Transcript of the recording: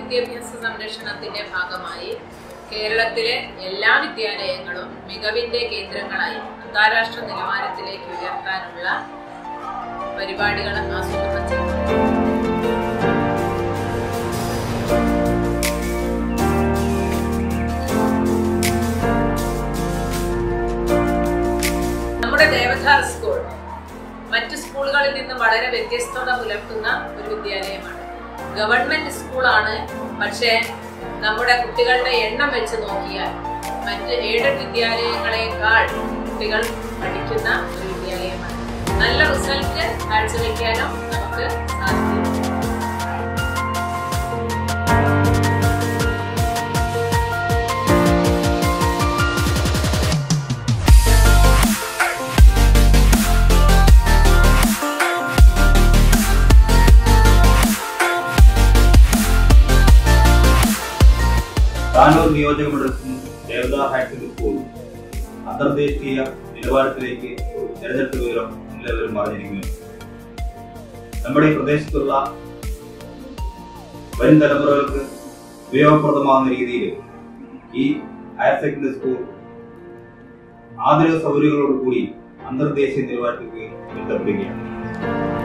വിദ്യാഭ്യാസ സംരക്ഷണത്തിന്റെ ഭാഗമായി കേരളത്തിലെ എല്ലാ വിദ്യാലയങ്ങളും മികവിന്റെ കേന്ദ്രങ്ങളായി അന്താരാഷ്ട്ര നിലവാരത്തിലേക്ക് ഉയർത്താനുള്ള പരിപാടികൾ ആസൂത്രണം ചെയ്തു നമ്മുടെ ദേവധാർ സ്കൂൾ മറ്റു സ്കൂളുകളിൽ നിന്ന് വളരെ വ്യത്യസ്തത പുലർത്തുന്ന ഒരു വിദ്യാലയമാണ് ഗവൺമെന്റ് സ്കൂളാണ് പക്ഷേ നമ്മുടെ കുട്ടികളുടെ എണ്ണം വെച്ച് നോക്കിയാൽ മറ്റ് എയ്ഡഡ് വിദ്യാലയങ്ങളെക്കാൾ കുട്ടികൾ പഠിക്കുന്ന ഒരു വിദ്യാലയമാണ് നല്ല റിസൾട്ട് കാഴ്ചവെക്കാനും നമുക്ക് സാധിക്കും താനൂർ നിയോജക മണ്ഡലത്തിൽ ദേവദ ഹയർ സെക്കൻഡറി സ്കൂൾ അന്തർദേശീയ നിലവാരത്തിലേക്ക് തിരഞ്ഞെടുത്ത വിവരം എല്ലാവരും അറിഞ്ഞിരിക്കുന്നു നമ്മുടെ ഈ പ്രദേശത്തുള്ള വരും തലമുറകൾക്ക് ഉപയോഗപ്രദമാകുന്ന രീതിയിൽ ഈ ഹയർ സെക്കൻഡറി സ്കൂൾ ആധുനിക സൗകര്യങ്ങളോട് കൂടി അന്തർദേശീയ നിലവാരത്തിലേക്ക് എത്തപ്പെടുകയാണ്